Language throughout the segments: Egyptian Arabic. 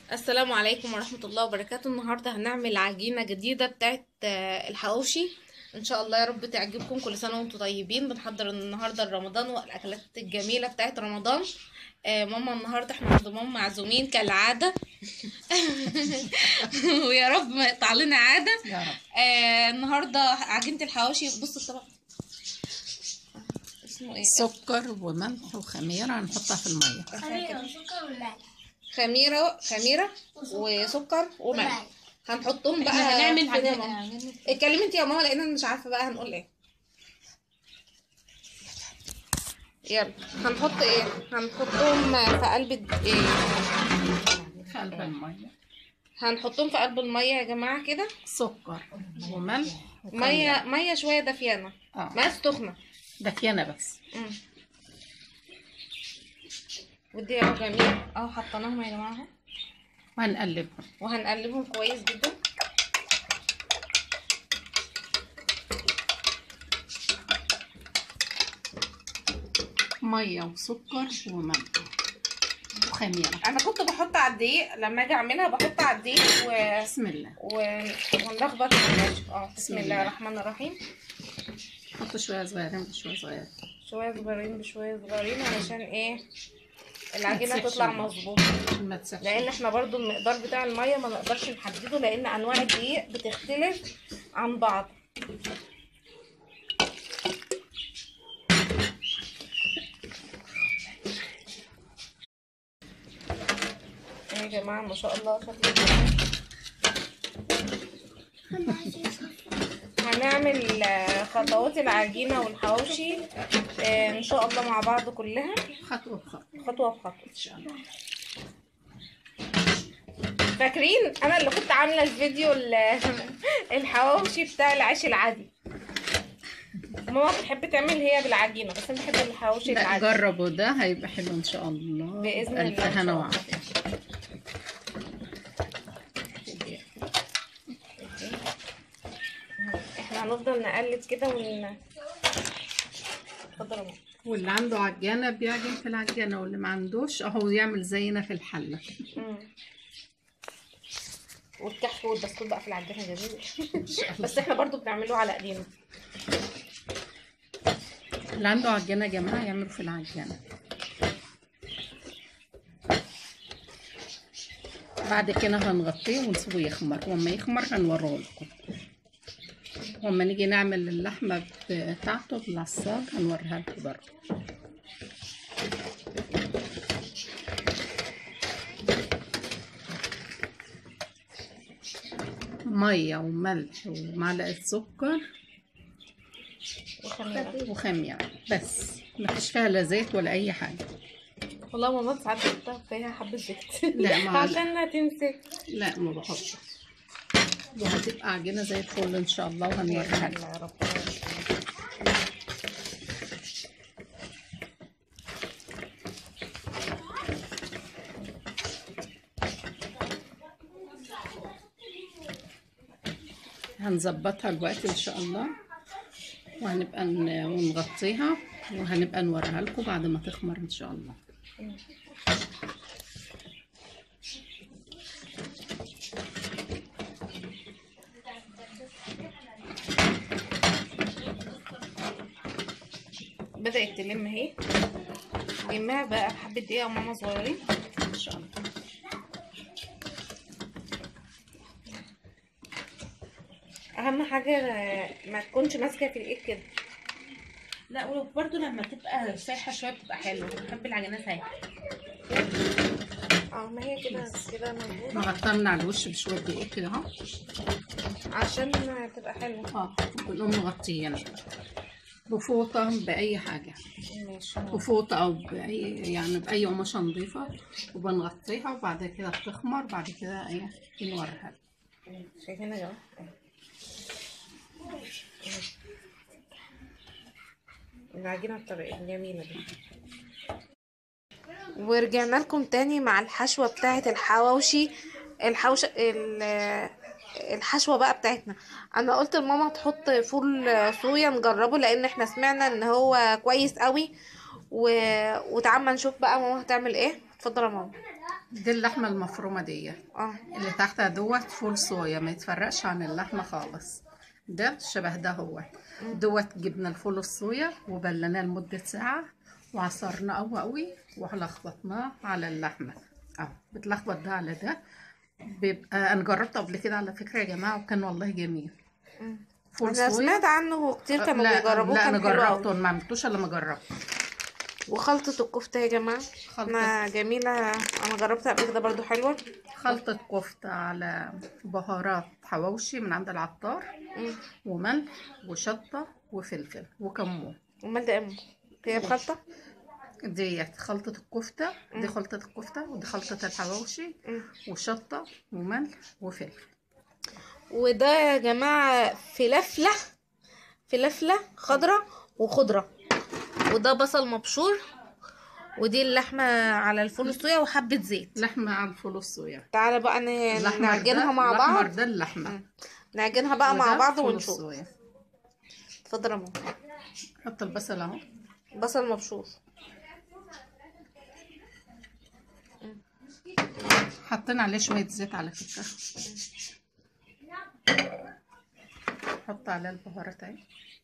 السلام عليكم ورحمة الله وبركاته النهاردة هنعمل عجينة جديدة بتاعت آه، الحواوشي ان شاء الله يا رب تعجبكم كل سنة وانتم طيبين بنحضر النهاردة رمضان والاكلات الجميلة بتاعت رمضان آه، ماما النهاردة احنا عند ماما معزومين كالعادة ويا رب ما يقطع لنا عادة يا رب آه، النهاردة عجينة الحواوشي بص الطبق اسمه ايه سكر وملح وخميرة هنحطها في المية خميرة وسكر وملح خميرة خميرة وسكر وملح وملح. هنحطهم بقى احنا هنعمل فين يا عجينة- ماما؟ اتكلمي انت يا ماما لان انا مش عارفه بقى هنقول ايه يلا هنحط ايه هنحطهم في قلب الد- ايه في قلب المية هنحطهم في قلب الميه يا جماعه كده سكر وملح ميه ميه شويه دافيانه اه ميه سخنه دافيانة بس مم. ودي اهو جميل اهو حطيناهم يا جماعه اهو وهنقلبهم وهنقلبهم كويس جدا مية وسكر وملح وخميرة انا كنت بحط على الدقيق لما اجي اعملها بحط على الدقيق و... بسم الله و... ونلخبط النشا. اه بسم بسم الله الله. الرحمن الرحيم حط شوية صغيرين بشوية صغيرين شويه صغيرين بشويه صغيرين علشان ايه العجينه تسيحش تطلع المية. مظبوطه عشان ما تسيحش لان احنا برضو المقدار بتاع الميه ما نقدرش نحدده لان انواع الدقيق بتختلف عن بعض يا جماعه ما شاء الله شكله جميل. هنعمل آه، خطوات العجينه والحواوشي آه، ان شاء الله مع بعض كلها خطوة بخطوة خطوه بخطوه إن شاء الله فاكرين انا اللي كنت عامله الفيديو ال- الحواوشي بتاع العيش العادي ماما بتحب تعمل هي بالعجينه بس انا بحب الحواوشي لا العادي جربوا ده هيبقى حلو إن شاء الله بإذن ألف الله إن شاء هنا الله. وعافية احنا هنفضل نقلب كده ون اتفضل يا ماما. واللي عنده عجانة بيعجن في العجانة واللي ما عندوش اهو يعمل زينا في الحلة مم. والكحك والبسكوت بقى في العجينه جميل بس احنا برضو بنعمله على ايدينا اللي عنده عجانة يا جماعة يعملوا في العجانة بعد كده هنغطيه ونسيبه يخمر وما يخمر هنوريه لكم وما نيجي نعمل اللحمة بتاعته بالعصاج هنوريها لكم برضه مية وملح ومعلقة سكر وخميره وخميرة بس مفيش فيها لا زيت ولا أي حاجة والله ماما ساعات بحط فيها حبه زيت لا، ما- عشان لا تمسك لا ما بحطش وهتبقى عجينة زي الفل إن شاء الله وهنوريها لكم يا رب هنظبطها الوقت إن شاء الله وهنبقى ن- ونغطيها وهنبقى نوريها لكم بعد ما تخمر إن شاء الله بدأت تلم اهي لمها بقى بحبة دقيقة وماما صغيرين إن شاء الله أهم حاجة ما تكونش ماسكة في الإيد كده لا وبرده لما تبقى سايحه شويه بتبقى حلوه بحب العجينه سايحه اه ما هي كده كده مظبوط نغطينا على الوش بشوية دقيق كده أهو عشان تبقى حلوة اه ونقوم مغطيين بفوطة بأي حاجة ماشي بفوطة أو بأي يعني بأي قماشة نظيفة وبنغطيها وبعد كده بتخمر بعد كده إيه بنوريها شايفين يا جماعة العجينة الطريقة الجميلة دي ورجعنا لكم تاني مع الحشوة بتاعة الحواوشي الحوش ال- الحشوة بقى بتاعتنا انا قلت لماما تحط فول صويا نجربه لان احنا سمعنا ان هو كويس قوي و... وتعال ما نشوف بقى ماما هتعمل ايه اتفضل يا ماما دي اللحمة المفرومة دي اه اللي تحتها دوت فول صويا ما يتفرقش عن اللحمة خالص ده شبه ده هو دوت جبنا الفول الصويا وبلناه لمدة ساعة وعصرناه قوي قوي ولخبطناه على اللحمة اهو بتلخبط ده على ده بيبقى انا جربته قبل كده على فكرة يا جماعة وكان والله جميل فول انا صويا سمعت عنه كتير كانوا لا بيجربوه لا انا كان حلو جربته قوي ما عملتوش الا ما جربته وخلطة الكفتة يا جماعة خلطة. انا جميلة انا جربتها قبل كده برضو حلوة خلطة كفتة على بهارات حواوشي من عند العطار مم. وملح وشطة وفلفل وكمون امال ده ام هي بخلطة ديت خلطة الكفتة دي خلطة الكفتة ودي خلطة الحواوشي مم. وشطة وملح وفلفل وده يا جماعة فلفلة فلفلة خضرة وخضرة وده بصل مبشور ودي اللحمة على الفول الصويا وحبة زيت لحمة على الفول الصويا تعالى بقى ن- الأحمر نعجنها ده- مع الأحمر بعض ده اللحمة نعجنها بقى مع وده بعض فول ونشوف الصويا. اتفضل يا ماما حط البصل اهو بصل مبشور حطينا عليه شوية زيت على فكرة حط عليه البهارات اهي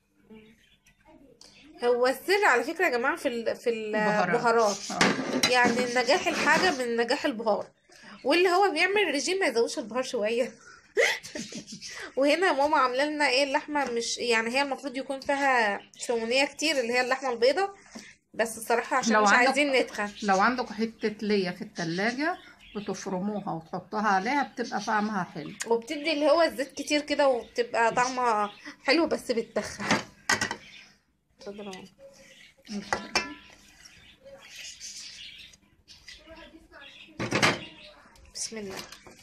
هو السر على فكرة يا جماعة في ال- في بهارات. البهارات اه يعني نجاح الحاجة من نجاح البهار واللي هو بيعمل رجيم ما يزودش البهار شوية وهنا ماما عامله لنا ايه اللحمه مش يعني هي المفروض يكون فيها سمونيه كتير اللي هي اللحمه البيضه بس الصراحه عشان لو مش عندك- عايزين نتخن لو عندك حتة ليا في التلاجة بتفرموها وتحطها عليها بتبقى طعمها حلو وبتدي اللي هو الزيت كتير كده وبتبقى طعمها حلو بس بتتخن اتفضل يا ماما. بسم الله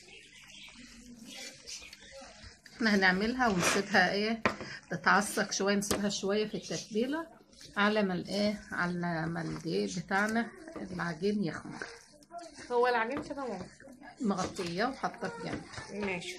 احنا هنعملها ونسيبها ايه تتعصق شوية نسيبها شوية في التتبيلة على ما الايه على ما الدقيق بتاعنا العجين يخمر هو العجين كده ماما مغطية وحاطة في جنب ماشي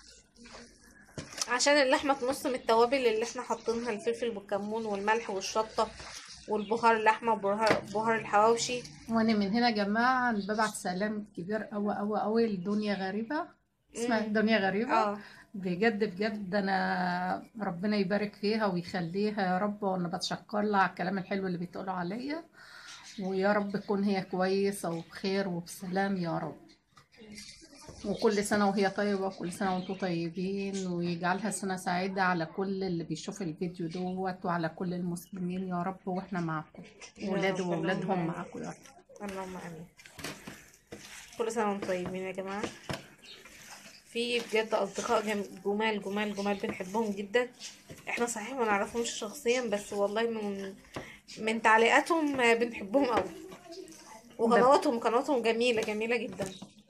عشان اللحمه تمص من التوابل اللي احنا حاطينها الفلفل والكمون والملح والشطه والبهار اللحمه وبهار بهار الحواوشي وانا من هنا يا جماعة ببعت سلام كبير اوي اوي اوي لدنيا غريبة اسمها مم. دنيا غريبة اه بجد بجد انا ربنا يبارك فيها ويخليها يا رب وانا بتشكر لها على الكلام الحلو اللي بتقوله عليا ويا رب تكون هي كويسة وبخير وبسلام يا رب وكل سنة وهي طيبة وكل سنة وانتم طيبين ويجعلها سنة سعيدة على كل اللي بيشوف الفيديو دوت وعلى كل المسلمين يا رب واحنا معكم يا ولاد رب، وولادهم اللهم معاكم يا رب اللهم امين كل سنه وانتم طيبين يا جماعه في بجد اصدقاء جم- جمال جمال جمال بنحبهم جدا احنا صحيح ما نعرفهمش شخصيا بس والله من من تعليقاتهم بنحبهم قوي وقنواتهم قنواتهم جميله جميله جدا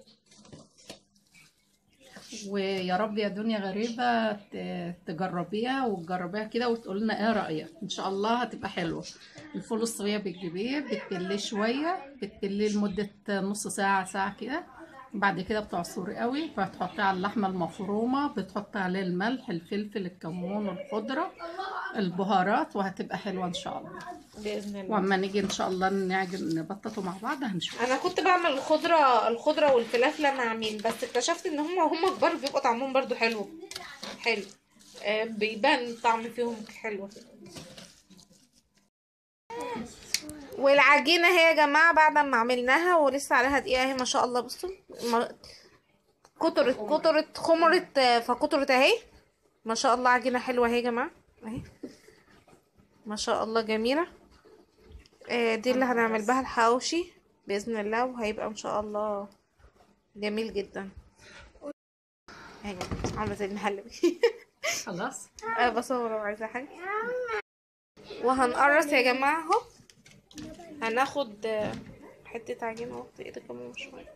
ويا رب يا دنيا غريبة ت- تجربيها وتجربيها كده وتقول لنا ايه رأيك ان شاء الله هتبقى حلوة الفول الصويا بتجيبيه بتبليه شوية بتبليه لمدة نص ساعة ساعة كده بعد كده بتعصريه قوي فهتحطيه على اللحمة المفرومة بتحطي عليه الملح الفلفل الكمون الخضرة البهارات وهتبقى حلوة ان شاء الله باذن الله واما نيجي ان شاء الله نعجن نبططه مع بعض هنشوف انا كنت بعمل الخضره الخضره والفلافل انا عاملين بس اكتشفت ان هم هم كبار بيبقى طعمهم برضو حلو حلو آه، بيبان الطعم فيهم حلو كده والعجينه اهي يا جماعه بعد ما عملناها ولسه عليها دقيقه اهي ما شاء الله بصوا ما- كترت كترت خمرت آه، فكترت اهي ما شاء الله عجينه حلوه اهي يا جماعه اهي ما شاء الله جميله آه، دي اللي هنعمل بها الحواوشي بإذن الله وهيبقى إن شاء الله جميل جدا اهي عاملة زي المهلبي خلاص أه بصور لو عايزة حاجة وهنقرص يا جماعة اهو هناخد آه، حتة عجينة اهو في ايدك كمان شوية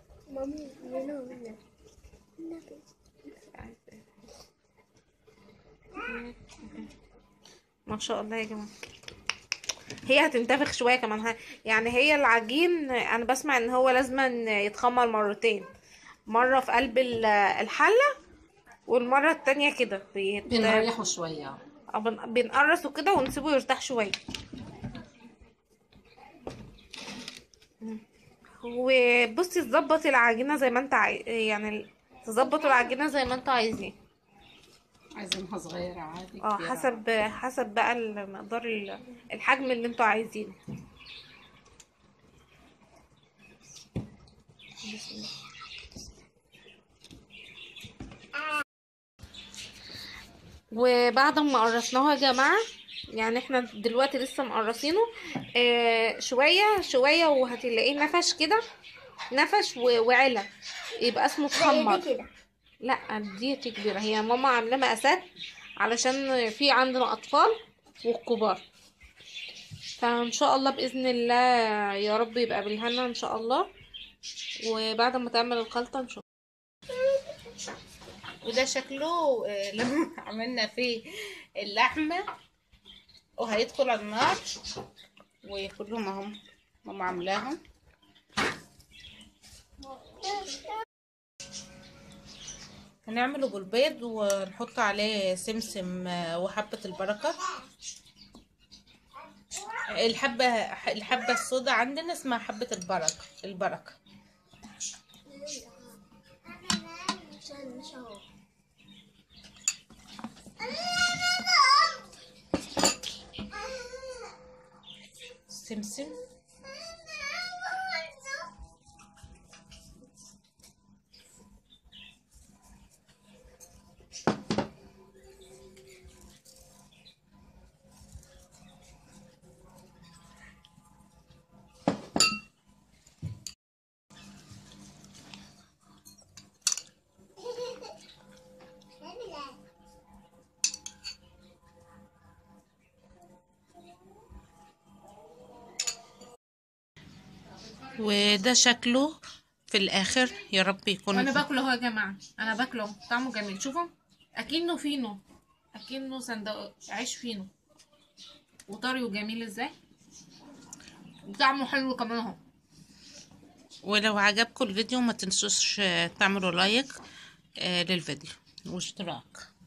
ما شاء الله يا جماعة هي هتنتفخ شوية كمان ه- يعني هي العجين انا بسمع ان هو لازم يتخمر مرتين مرة في قلب ال- الحلة والمرة التانية كده بيت- بنريحه شوية أو بن- بنقرصه كده ونسيبه يرتاح شوية وبصي تظبطي العجينه زي ما انت عاي... يعني تظبطوا العجينه زي ما انتوا عايزين عايزينها صغيرة عادي اه كبيرة حسب حسب بقى المقدار ال- الحجم اللي انتوا عايزينه بسم الله. وبعد ما قرصناها يا جماعة يعني احنا دلوقتي لسه مقرصينه آه شوية شوية وهتلاقيه نفش كده نفش و- وعلى يبقى اسمه اتخمر كده لا دي كبيرة هي ماما عاملة مقاسات علشان في عندنا أطفال والكبار فإن شاء الله بإذن الله يا رب يبقى بالهنا إن شاء الله وبعد ما تعمل الخلطة نشوف وده شكله آه، لما عملنا فيه اللحمة وهيدخل على النار وكلهم اهم ماما عاملاهم هنعمله بالبيض ونحط عليه سمسم آه، وحبة البركة الحبة الحبة السوداء عندنا اسمها حبة البركة البركة سمسم وده شكله في الاخر يا رب يكون وانا باكله اهو يا جماعه انا باكله طعمه جميل شوفوا اكنه فينو اكنه صندوق عيش فينو وطري وجميل ازاي طعمه حلو كمان اهو ولو عجبكم الفيديو ما تنسوش آه، تعملوا لايك آه، للفيديو واشتراك